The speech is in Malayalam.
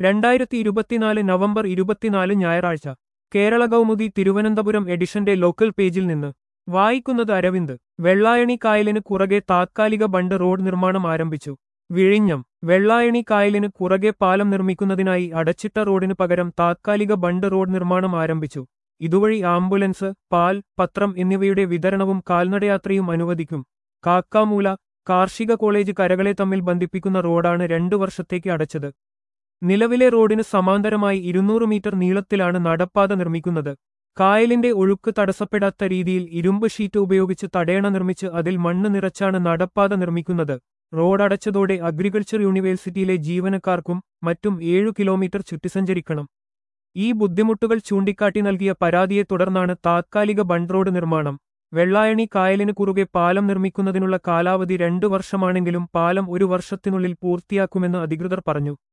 രണ്ടായിരത്തി ഇരുപത്തിനാല് നവംബർ ഇരുപത്തിനാല് ഞായറാഴ്ച കേരള കൗമുദി തിരുവനന്തപുരം എഡിഷന്റെ ലോക്കൽ പേജിൽ നിന്ന് വായിക്കുന്നത് അരവിന്ദ് വെള്ളായണി കായലിന് കുറകെ താത്കാലിക ബണ്ട് റോഡ് നിർമ്മാണം ആരംഭിച്ചു വിഴിഞ്ഞം വെള്ളായണി കായലിന് കുറകെ പാലം നിർമ്മിക്കുന്നതിനായി അടച്ചിട്ട റോഡിന് പകരം താത്കാലിക ബണ്ട് റോഡ് നിർമ്മാണം ആരംഭിച്ചു ഇതുവഴി ആംബുലൻസ് പാൽ പത്രം എന്നിവയുടെ വിതരണവും കാൽനടയാത്രയും അനുവദിക്കും കാക്കാമൂല കാർഷിക കോളേജ് കരകളെ തമ്മിൽ ബന്ധിപ്പിക്കുന്ന റോഡാണ് രണ്ടു വർഷത്തേക്ക് അടച്ചത് നിലവിലെ റോഡിന് സമാന്തരമായി ഇരുന്നൂറ് മീറ്റർ നീളത്തിലാണ് നടപ്പാത നിർമ്മിക്കുന്നത് കായലിന്റെ ഒഴുക്ക് തടസ്സപ്പെടാത്ത രീതിയിൽ ഇരുമ്പ് ഷീറ്റ് ഉപയോഗിച്ച് തടയണ നിർമ്മിച്ച് അതിൽ മണ്ണ് നിറച്ചാണ് നടപ്പാത നിർമ്മിക്കുന്നത് റോഡ് അടച്ചതോടെ അഗ്രികൾച്ചർ യൂണിവേഴ്സിറ്റിയിലെ ജീവനക്കാർക്കും മറ്റും ഏഴു കിലോമീറ്റർ ചുറ്റിസഞ്ചരിക്കണം ഈ ബുദ്ധിമുട്ടുകൾ ചൂണ്ടിക്കാട്ടി നൽകിയ പരാതിയെ തുടർന്നാണ് താത്കാലിക ബണ്ട് റോഡ് നിർമ്മാണം വെള്ളായണി കായലിന് കുറുകെ പാലം നിർമ്മിക്കുന്നതിനുള്ള കാലാവധി രണ്ടു വർഷമാണെങ്കിലും പാലം ഒരു വർഷത്തിനുള്ളിൽ പൂർത്തിയാക്കുമെന്ന് അധികൃതർ പറഞ്ഞു